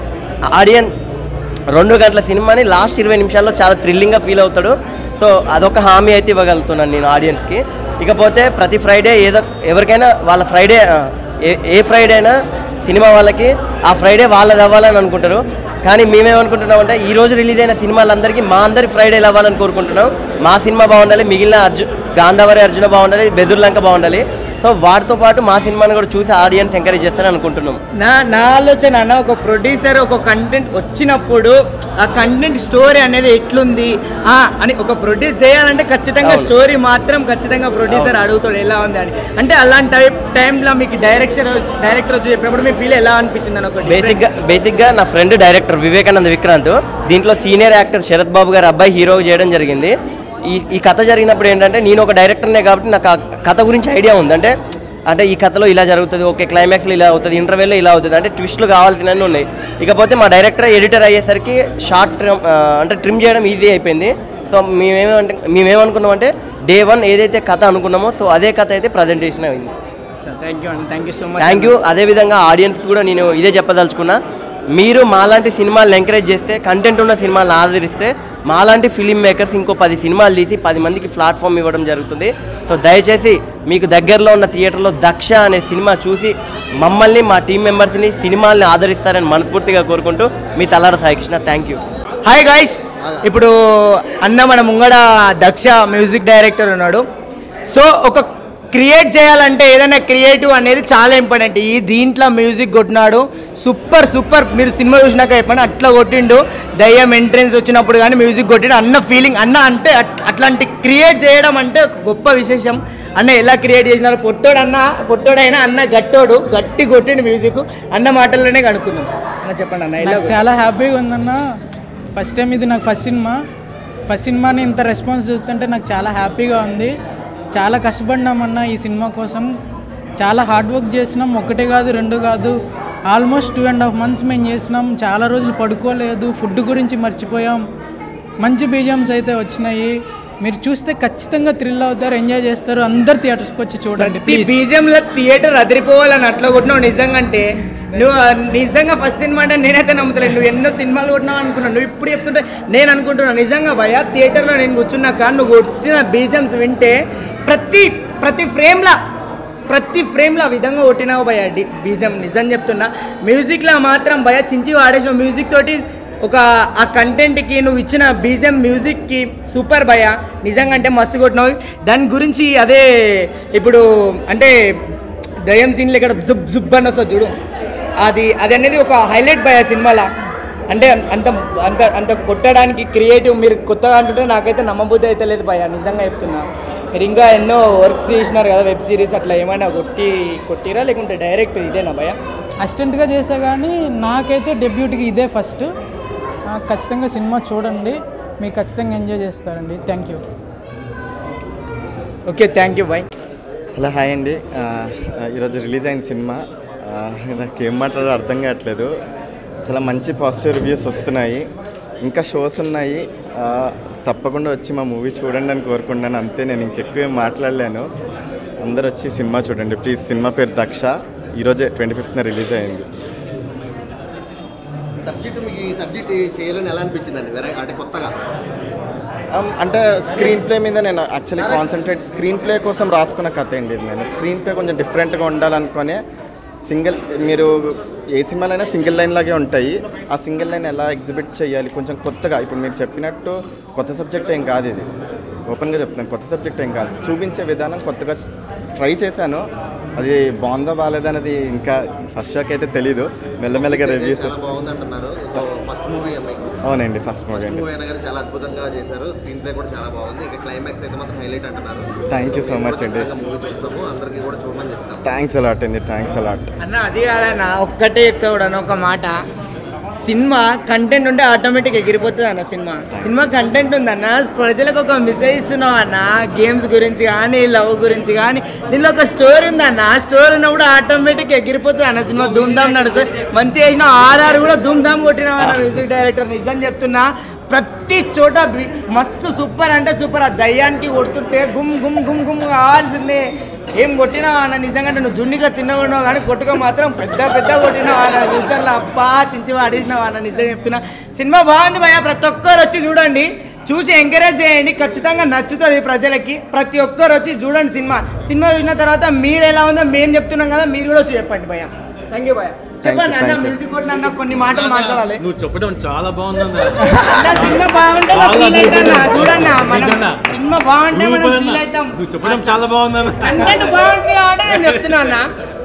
ఆడియన్ రెండు గంటల సినిమాని లాస్ట్ ఇరవై నిమిషాల్లో చాలా థ్రిల్లింగ్గా ఫీల్ అవుతాడు సో అదొక హామీ అయితే ఇవ్వగలుగుతున్నాను నేను ఆడియన్స్కి ఇకపోతే ప్రతి ఫ్రైడే ఏదో ఎవరికైనా వాళ్ళ ఫ్రైడే ఆ, ఏ ఏ ఫ్రైడే అయినా సినిమా వాళ్ళకి ఆ ఫ్రైడే వాళ్ళది అవ్వాలని అనుకుంటారు కానీ మేమేమనుకుంటున్నాం అంటే ఈ రోజు రిలీజ్ అయిన సినిమాలందరికీ మా అందరి ఫ్రైడేలు అవ్వాలని కోరుకుంటున్నాం మా సినిమా బాగుండాలి మిగిలిన అర్జున్ గాంధావరి అర్జున బాగుండాలి బెదుర్లంక బాగుండాలి సో వాటితో పాటు మా సినిమాని కూడా చూసి ఆడియన్స్ ఎంకరేజ్ చేస్తారని అనుకుంటున్నాం నా నా ఆలోచన అన్న ఒక ప్రొడ్యూసర్ ఒక కంటెంట్ వచ్చినప్పుడు ఆ కంటెంట్ స్టోరీ అనేది ఎట్లుంది ఆ అని ఒక ప్రొడ్యూస్ చేయాలంటే ఖచ్చితంగా అవును. స్టోరీ మాత్రం ఖచ్చితంగా ప్రొడ్యూసర్ అడుగుతాడు ఎలా ఉంది అని అంటే అలాంటి టైప్ టైంలో మీకు డైరెక్షన్ డైరెక్టర్ వచ్చి చెప్పినప్పుడు మీ ఫీల్ ఎలా అనిపించింది అని ఒక బేసిక్గా బేసిక్గా నా ఫ్రెండ్ డైరెక్టర్ వివేకానంద విక్రాంత్ దీంట్లో సీనియర్ యాక్టర్ శరత్ బాబు గారు అబ్బాయి హీరో చేయడం జరిగింది ఈ ఈ కథ జరిగినప్పుడు ఏంటంటే నేను ఒక డైరెక్టర్నే కాబట్టి నాకు ఆ కథ గురించి ఐడియా ఉంది అంటే అంటే ఈ కథలో ఇలా జరుగుతుంది ఓకే క్లైమాక్స్లో ఇలా అవుతుంది ఇంటర్వెల్లో ఇలా అవుతుంది అంటే ట్విస్ట్లు కావాల్సినవి ఉన్నాయి ఇకపోతే మా డైరెక్టర్ ఎడిటర్ అయ్యేసరికి షార్ట్ ట్రిమ్ అంటే ట్రిమ్ చేయడం ఈజీ అయిపోయింది సో మేమేమంటే మేమేమనుకున్నామంటే డే వన్ ఏదైతే కథ అనుకున్నామో సో అదే కథ అయితే ప్రజెంటేషన్ అయింది థ్యాంక్ యూ అండి thank you so much thank you అదేవిధంగా ఆడియన్స్కి కూడా నేను ఇదే చెప్పదలుచుకున్నా మీరు మాలాంటి సినిమాలను ఎంకరేజ్ చేస్తే కంటెంట్ ఉన్న సినిమాలను ఆదరిస్తే మాలాంటి ఫిలిం మేకర్స్ ఇంకో పది సినిమాలు తీసి పది మందికి ప్లాట్ఫామ్ ఇవ్వడం జరుగుతుంది సో దయచేసి మీకు దగ్గరలో ఉన్న థియేటర్లో దక్ష అనే సినిమా చూసి మమ్మల్ని మా టీం మెంబర్స్ని సినిమాల్ని ఆదరిస్తారని మనస్ఫూర్తిగా కోరుకుంటూ మీ Talada Saikrishna thank you hi guys ఇప్పుడు అన్న మన ముంగడ దక్ష మ్యూజిక్ డైరెక్టర్ ఉన్నాడు సో ఒక క్రియేట్ చేయాలంటే ఏదైనా క్రియేటివ్ అనేది చాలా ఇంపార్టెంట్ ఈ దీంట్లో మ్యూజిక్ కొట్టినాడు సూపర్ సూపర్ మీరు సినిమా చూసినాక చెప్పండి అట్లా కొట్టిండు దయ్యం ఎంట్రెన్స్ వచ్చినప్పుడు కానీ మ్యూజిక్ కొట్టిండు అన్న ఫీలింగ్ అన్న అంటే అట్- అట్లాంటి క్రియేట్ చేయడం అంటే ఒక గొప్ప విశేషం అన్న ఎలా క్రియేట్ చేసినారు పొట్టోడు అన్న పొట్టోడైనా అన్న గట్టోడు గట్టి కొట్టిండు మ్యూజిక్ అన్న మాటల్లోనే కనుక్కుందాం అన్న చెప్పండి అన్న ఎలా నాకు చాలా హ్యాపీగా ఉందన్న ఫస్ట్ టైం ఇది నాకు ఫస్ట్ సినిమా ఫస్ట్ సినిమాని ఇంత రెస్పాన్స్ చూస్తుంటే నాకు చాలా హ్యాపీగా ఉంది చాలా కష్టపడినామన్న ఈ సినిమా కోసం చాలా హార్డ్ వర్క్ చేసినాం ఒకటే కాదు రెండు కాదు almost two and half months మేము చేసినాం చాలా రోజులు పడుకోలేదు ఫుడ్ గురించి మర్చిపోయాం మంచి బీజిఎమ్స్ అయితే వచ్చినాయి మీరు చూస్తే ఖచ్చితంగా థ్రిల్ అవుతారు ఎంజాయ్ చేస్తారు అందరు థియేటర్స్కి వచ్చి చూడండి ఈ ప్లీజ్ బీజంలో థియేటర్ అదిరిపోవాలని అట్లా కొట్టినావు నిజంగా అంటే నువ్వు ఆ నిజంగా ఫస్ట్ సినిమా అంటే నేనైతే నమ్ముతలేదు నువ్వు ఎన్నో సినిమాలు కొట్టినావు అనుకున్నావు నువ్వు ఇప్పుడు చెప్తుంటే నేను అనుకుంటున్నాను నిజంగా భయ థియేటర్లో నేను కూర్చున్నాక నువ్వు కొట్టిన బీజమ్స్ వింటే ప్రతి ప్రతి ఫ్రేమ్లా ప్రతి ఫ్రేమ్లో ఆ విధంగా కొట్టినావు భయ డి- బీజం నిజం చెప్తున్నా మ్యూజిక్లో మాత్రం భయ చించి వాడేసిన మ్యూజిక్ తోటి ఒక ఆ కంటెంట్కి నువ్వు ఇచ్చిన బీజం మ్యూజిక్కి సూపర్ భయ నిజంగా అంటే మస్తు కొట్టినావు దాని గురించి అదే ఇప్పుడు అంటే దయ్యం సీన్లు ఇక్కడ జుబ్ జుబ్ అని వస్తుంది చూడు అది అది అనేది ఒక హైలైట్ భయ సినిమాలో అంటే అంత అంత అంత కొట్టడానికి క్రియేటివ్ మీరు కొత్తగా అంటుంటే నాకైతే నమ్మబుద్ధి అయితే లేదు భయ నిజంగా చెప్తున్నా మీరు ఇంకా ఎన్నో వర్క్స్ చేసినారు కదా వెబ్ సిరీస్ అట్లా ఏమైనా కొట్టి కొట్టిరా లేకుంటే డైరెక్ట్ ఇదేనా భయ అసిస్టెంట్గా చేసా కానీ నాకైతే డెబ్యూట్కి ఇదే ఫస్ట్ ఆ, ఖచ్చితంగా సినిమా చూడండి మీరు ఖచ్చితంగా ఎంజాయ్ చేస్తారండి thank you okay thank you bye hello hi అండి ఆ, ఈరోజు రిలీజ్ అయిన సినిమా ఆ, నాకు ఏం మాట్లాడాలో అర్థం కావట్లేదు చాలా మంచి పాజిటివ్ రివ్యూస్ వస్తున్నాయి ఇంకా షోస్ ఉన్నాయి ఆ, తప్పకుండా వచ్చి మా మూవీ చూడండి అని కోరుకుంటున్నాను అంతే నేను ఇంకెక్కువ ఏం మాట్లాడలేను అందరూ వచ్చి సినిమా చూడండి ప్లీజ్ సినిమా పేరు దక్ష ఈరోజే ట్వంటీ ఫిఫ్త్న రిలీజ్ అయింది సబ్జెక్ట్ మీకు ఈ సబ్జెక్ట్ చేయాలని ఎలా అనిపించిందండి వేరే అంటే కొత్తగా Um, అంటే స్క్రీన్ ప్లే మీద నేను యాక్చువల్లీ కాన్సన్ట్రేట్ స్క్రీన్ ప్లే కోసం రాసుకున్న కథ అండి ఇది నేను స్క్రీన్ ప్లే కొంచెం డిఫరెంట్గా ఉండాలనుకొని సింగిల్ మీరు ఏ సినిమాలైనా సింగిల్ లైన్ లాగే ఉంటాయి ఆ సింగిల్ లైన్ ఎలా ఎగ్జిబిట్ చేయాలి కొంచెం కొత్తగా ఇప్పుడు మీరు చెప్పినట్టు కొత్త సబ్జెక్ట్ ఏం కాదు ఇది ఓపెన్గా చెప్తున్నాను కొత్త సబ్జెక్ట్ ఏం కాదు చూపించే విధానం కొత్తగా ట్రై చేశాను అది బాగుందా బాగాలేదా అనేది ఇంకా ఫస్ట్ షాక్ అయితే తెలీదు మెల్లమెల్లగా రివ్యూస్ చాలా బాగుంది అంటున్నారు సో ఫస్ట్ మూవీ మీకు అవునండి ఫస్ట్ మూవీ ఫస్ట్ అండి మూవీ అయినా కానీ చాలా అద్భుతంగా చేశారు స్క్రీన్ ప్లే కూడా చాలా బాగుంది ఇంకా క్లైమాక్స్ అయితే మాత్రం హైలైట్ అంటున్నారు Thank you so much అండి. మూవీ చూస్తాము అందరికీ కూడా చూడమని చెప్తాము థ్యాంక్స్ అలాట్ అండి థ్యాంక్స్ అలాట్ అన్న అది కాదన్న ఒక్కటే చెప్తా కూడా ఒక మాట సినిమా కంటెంట్ ఉంటే ఆటోమేటిక్ ఎగిరిపోతుంది అన్న సినిమా సినిమా కంటెంట్ ఉందన్న ప్రజలకు ఒక మెసేజ్ ఇస్తున్నావు అన్న గేమ్స్ గురించి కానీ లవ్ గురించి కానీ దీనిలో ఒక స్టోరీ ఉందన్న స్టోరీ ఉన్నప్పుడు ఆటోమేటిక్ ఎగిరిపోతుంది అన్న సినిమా ధూమ్ ధామ్ నడుస్తుంది మంచి చేసిన ఆర్ఆర్ కూడా ధూమ్ ధామ్ కొట్టినావు అన్న మ్యూజిక్ డైరెక్టర్ నిజం చెప్తున్నా ప్రతి చోట బి- మస్తు సూపర్ అంటే సూపర్ ఆ దయ్యానికి కొడుతుంటే గుమ్ గుమ్ గుమ్ గుమ్ కావాల్సిందే ఏం కొట్టినావు అన్న నిజంగా నువ్వు జున్నిగా చిన్నగా ఉన్నావు కానీ కొట్టుకో మాత్రం పెద్ద పెద్ద కొట్టినావు అన్న ఫ్యూచర్లో అబ్బా చించి వాడేసినావు అన్న నిజం చెప్తున్నా సినిమా బాగుంది భయ ప్రతి ఒక్కరు వచ్చి చూడండి చూసి ఎంకరేజ్ చేయండి ఖచ్చితంగా నచ్చుతుంది ప్రజలకి ప్రతి ఒక్కరు వచ్చి చూడండి సినిమా సినిమా చూసిన తర్వాత మీరు ఎలా ఉందో మేము చెప్తున్నాం కదా మీరు కూడా వచ్చి చెప్పండి భయ థ్యాంక్ యూ భయ చెప్పండి అన్న thank you. మ్యూజిక్ కొట్టిన అన్న కొన్ని మాటలు మాట్లాడాలి నువ్వు చెప్పడం చాలా బాగుందన్న అన్న సినిమా బాగుంటే నా చాలా ఫీల్ అవుతాను అద్భుతం. చూడన్నా మనం నిజంగా. సినిమా బాగుంటే మనం సూపర్ ఫీల్ అన్న. అవుతాం నువ్వు చెప్పడం చాలా బాగుందన్న కంటెంట్ బాగుంటుంది కాబట్టి నేను చెప్తున్నా అన్న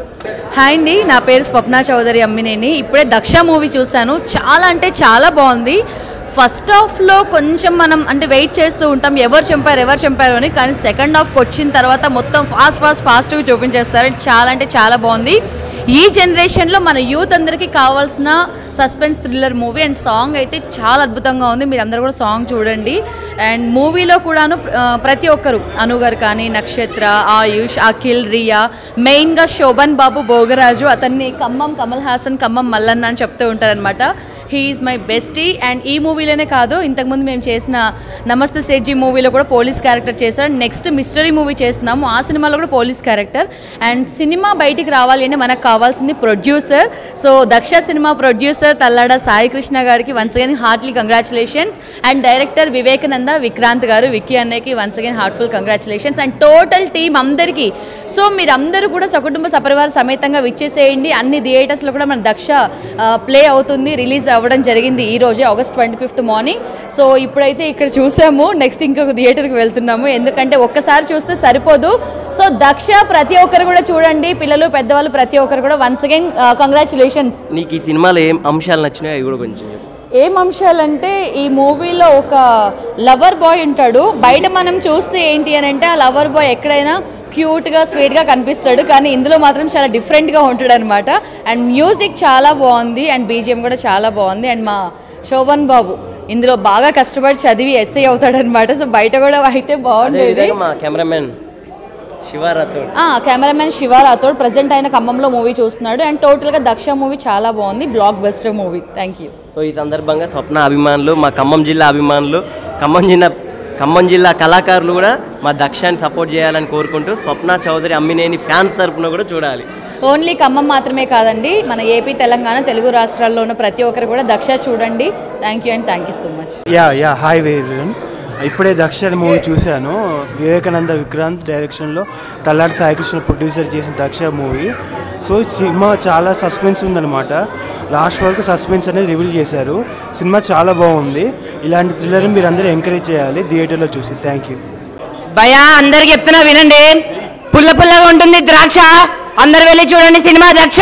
హాయ్ అండి నా పేరు స్వప్న చౌదరి అమ్మినేని ఇప్పుడే దక్ష మూవీ చూశాను చాలా అంటే చాలా బాగుంది ఫస్ట్ హాఫ్లో కొంచెం మనం అంటే వెయిట్ చేస్తూ ఉంటాం ఎవరు చంపారు ఎవరు చంపారు అని కానీ సెకండ్ హాఫ్కి వచ్చిన తర్వాత మొత్తం ఫాస్ట్ ఫాస్ట్ ఫాస్ట్గా చూపించేస్తారు చాలా అంటే చాలా బాగుంది ఈ జనరేషన్లో మన యూత్ అందరికీ కావాల్సిన suspense thriller movie and song అయితే చాలా అద్భుతంగా ఉంది మీరు అందరూ కూడా సాంగ్ చూడండి అండ్ మూవీలో కూడాను ఆ, ప్రతి ఒక్కరు అను గారు కానీ నక్షత్ర ఆయుష్ అఖిల్ రియా మెయిన్గా శోభన్ బాబు భోగరాజు అతన్ని ఖమ్మం కమల్ హాసన్ ఖమ్మం మల్లన్న అని చెప్తూ ఉంటారనమాట హీఈస్ మై బెస్టీ అండ్ ఈ మూవీలోనే కాదు ఇంతకుముందు మేము చేసిన నమస్తే సేట్జీ మూవీలో కూడా పోలీస్ క్యారెక్టర్ చేశాడు నెక్స్ట్ మిస్టరీ మూవీ చేస్తున్నాము ఆ సినిమాలో కూడా పోలీస్ క్యారెక్టర్ అండ్ సినిమా బయటికి రావాలి అంటే మనకు కావాల్సింది producer so Daksha cinema producer Tallada Sai Krishna గారికి once again heartly congratulations and director Vivekananda Vikrant గారు విక్కీ అన్నయ్యకి once again heartful congratulations and total team అందరికీ సో మీరందరూ కూడా సకుటుంబ సపరివార సమేతంగా విచ్చేసేయండి అన్ని థియేటర్స్లో కూడా మన దక్ష ప్లే అవుతుంది రిలీజ్ అవ్వడం జరిగింది ఈ రోజే August twenty fifth morning so ఇప్పుడైతే ఇక్కడ చూసాము నెక్స్ట్ ఇంకొక థియేటర్కి వెళ్తున్నాము ఎందుకంటే ఒక్కసారి చూస్తే సరిపోదు సో దక్ష ప్రతి ఒక్కరు కూడా చూడండి పిల్లలు పెద్దవాళ్ళు ప్రతి ఒక్కరు కూడా వన్స్ అగైన్ కంగ్రాచులేషన్స్ నీకు ఈ సినిమాలో ఏం అంశాలు నచ్చినాయి అవి కూడా కొంచెం చెప్పు. ఏం అంశాలంటే ఈ మూవీలో ఒక లవర్ బాయ్ ఉంటాడు బయట మనం చూస్తే ఏంటి అని అంటే ఆ లవర్ బాయ్ ఎక్కడైనా క్యూట్గా స్వీట్గా కనిపిస్తాడు కానీ ఇందులో మాత్రం చాలా డిఫరెంట్గా ఉంటాడు అనమాట అండ్ మ్యూజిక్ చాలా బాగుంది అండ్ బీజిఎం కూడా చాలా బాగుంది అండ్ మా శోభన్ బాబు ఇందులో బాగా కష్టపడి చదివి ఎస్ఐ అవుతాడనమాట సో బయట కూడా అయితే అదే బాగుండేది విధంగా మా కెమెరామెన్ శివారాథోడ్ ఆ, కెమెరామెన్ శివ రాథోడ్ ప్రజెంట్ ఆయన ఖమ్మంలో మూవీ చూస్తున్నాడు అండ్ టోటల్గా దక్ష మూవీ చాలా బాగుంది blockbuster movie thank you so ఈ సందర్భంగా స్వప్న అభిమానులు మా ఖమ్మం జిల్లా అభిమానులు ఖమ్మం జిల్లా ఖమ్మం జిల్లా కళాకారులు కూడా మా దక్షాన్ని సపోర్ట్ చేయాలని కోరుకుంటూ స్వప్న చౌదరి అమ్మినేని ఫ్యాన్స్ తరపున కూడా చూడాలి ఓన్లీ ఖమ్మం మాత్రమే కాదండి మన ఏపీ తెలంగాణ తెలుగు రాష్ట్రాల్లో ఉన్న ప్రతి ఒక్కరు కూడా దక్ష చూడండి thank you and thank you so much yeah yeah hi Vedan ఇప్పుడే దక్ష మూవీ చూశాను వివేకానంద విక్రాంత్ డైరెక్షన్లో తల్లాడి సాయికృష్ణ ప్రొడ్యూసర్ చేసిన దక్ష మూవీ సో సినిమా చాలా సస్పెన్స్ ఉందన్నమాట లాస్ట్ వరకు సస్పెన్స్ అనేది రివీల్ చేశారు సినిమా చాలా బాగుంది ఇలాంటి థ్రిల్లర్ మీరు అందరూ ఎంకరేజ్ చేయాలి థియేటర్లో చూసి థ్యాంక్ యూ భయా అందరికి చెప్తున్నా వినండి పుల్ల పుల్లగా ఉంటుంది ద్రాక్ష అందరు వెళ్ళి చూడండి సినిమా దక్ష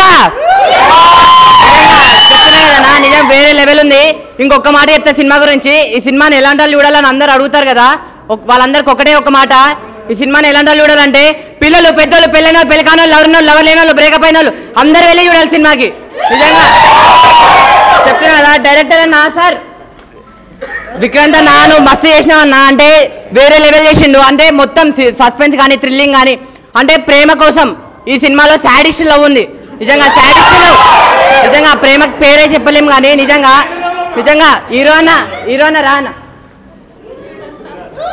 చెప్తున్నా కదన్నా నిజం వేరే లెవెల్ ఉంది ఇంకొక మాట చెప్తా సినిమా గురించి ఈ సినిమాని ఎలాంటి వాళ్ళు చూడాలని అందరు అడుగుతారు కదా ఒక- వాళ్ళందరికి ఒకటే ఒక మాట ఈ సినిమాని ఎలాంటి వాళ్ళు చూడాలంటే పిల్లలు పెద్దలు పెళ్ళైన వాళ్ళు పెళ్ళికాని వాళ్ళు ఎవరినో లవర్ లేని వాళ్ళు బ్రేకప్ అయిన వాళ్ళు అందరు వెళ్ళి చూడాలి సినిమాకి నిజంగా చెప్తున్నా కదా డైరెక్టర్ అన్నా సార్ విక్రాంత్ అన్న నువ్వు మస్తు చేసినావన్నా అంటే వేరే లెవెల్ చేసిండు అంటే మొత్తం సస్పెన్స్ కానీ థ్రిల్లింగ్ కానీ అంటే ప్రేమ కోసం ఈ సినిమాలో సాడిస్ట్ లవ్ ఉంది నిజంగా సాడిస్ట్ లవ్ నిజంగా ప్రేమకి పేరే చెప్పలేం కానీ నిజంగా నిజంగా హీరో అన్న హీరో అన్న రా అన్న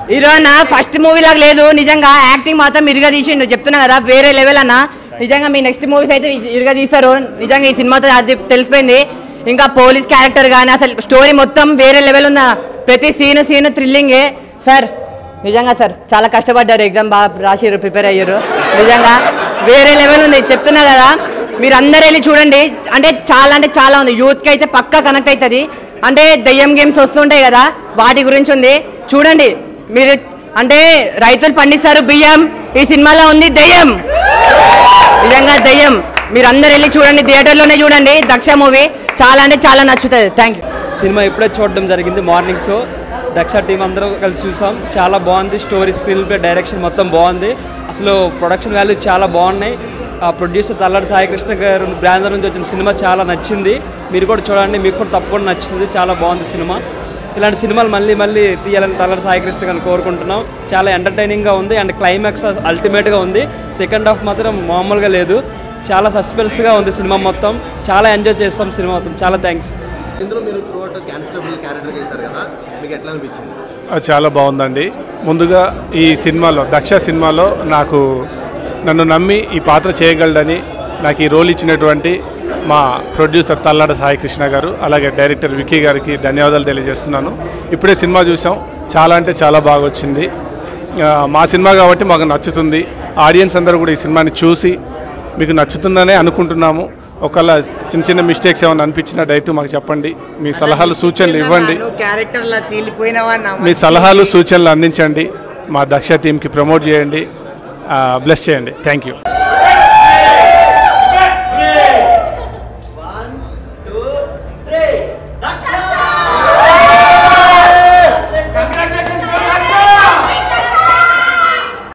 హీరో అన్న ఫస్ట్ మూవీ లాగా లేదు నిజంగా యాక్టింగ్ మాత్రం ఇరుగా తీసిండు చెప్తున్నా కదా వేరే లెవెల్ అన్న నిజంగా మీ నెక్స్ట్ మూవీస్ అయితే ఇరుగా తీస్తారు నిజంగా ఈ సినిమాతో అది తెలిసిపోయింది ఇంకా పోలీస్ క్యారెక్టర్ కానీ అసలు స్టోరీ మొత్తం వేరే లెవెల్ ఉందా ప్రతి సీన్ సీన్ థ్రిల్లింగే సార్ నిజంగా సార్ చాలా కష్టపడ్డారు ఎగ్జామ్ బాగా రాసిర్రు ప్రిపేర్ అయ్యారు నిజంగా వేరే లెవెల్ ఉంది చెప్తున్నా కదా మీరు అందరు వెళ్ళి చూడండి అంటే చాలా అంటే చాలా ఉంది యూత్కి అయితే పక్కా కనెక్ట్ అవుతుంది అంటే దెయ్యం గేమ్స్ వస్తుంటాయి కదా వాటి గురించి ఉంది చూడండి మీరు అంటే రైతులు పండిస్తారు బియ్యం ఈ సినిమాలో ఉంది దెయ్యం నిజంగా దెయ్యం మీరు అందరు వెళ్ళి చూడండి థియేటర్లోనే చూడండి దక్ష మూవీ చాలా అంటే చాలా నచ్చుతుంది థ్యాంక్ యూ సినిమా ఇప్పుడే చూడడం జరిగింది మార్నింగ్ షో దక్ష టీం అందరం కలిసి చూసాం చాలా బాగుంది స్టోరీ స్క్రీన్ ప్లే డైరెక్షన్ మొత్తం బాగుంది అసలు ప్రొడక్షన్ వాల్యూ చాలా బాగున్నాయి ఆ ప్రొడ్యూసర్ తల్లాడి సాయికృష్ణ గారు బ్రాందర్ నుంచి వచ్చిన సినిమా చాలా నచ్చింది మీరు కూడా చూడండి మీకు కూడా తప్పకుండా నచ్చుతుంది చాలా బాగుంది సినిమా ఇలాంటి సినిమాలు మళ్ళీ మళ్ళీ తీయాలని తల్లాడి సాయికృష్ణ గారిని కోరుకుంటున్నాం చాలా ఎంటర్టైనింగ్గా ఉంది అండ్ క్లైమాక్స్ అల్టిమేట్గా ఉంది సెకండ్ హాఫ్ మాత్రం మామూలుగా లేదు చాలా సస్పెన్స్గా ఉంది సినిమా మొత్తం చాలా ఎంజాయ్ చేస్తాం సినిమా మొత్తం చాలా థ్యాంక్స్ ఇందులో మీరు త్రూ అవుట్ కానిస్టేబుల్ క్యారెక్టర్ చేశారు కదా మీకు ఎట్లా అనిపించింది అది చాలా బాగుందండి ముందుగా ఈ సినిమాలో దక్ష సినిమాలో నాకు నన్ను నమ్మి ఈ పాత్ర చేయగలడని నాకు ఈ రోల్ ఇచ్చినటువంటి మా ప్రొడ్యూసర్ తల్లాడ సాయికృష్ణ గారు అలాగే డైరెక్టర్ విక్కీ గారికి ధన్యవాదాలు తెలియజేస్తున్నాను ఇప్పుడే సినిమా చూసాం చాలా అంటే చాలా బాగా వచ్చింది ఆ, మా సినిమా కాబట్టి మాకు నచ్చుతుంది ఆడియన్స్ అందరూ కూడా ఈ సినిమాని చూసి మీకు నచ్చుతుందనే అనుకుంటున్నాము ఒకవేళ చిన్న చిన్న మిస్టేక్స్ ఏమైనా అనిపించినా డైరెక్ట్ మాకు చెప్పండి మీ సలహాలు సూచనలు ఇవ్వండి క్యారెక్టర్లో తీలిపోయినవా మీ సలహాలు సూచనలు అందించండి మా దక్ష టీంకి ప్రమోట్ చేయండి బ్లెస్ చేయండి థ్యాంక్ యూ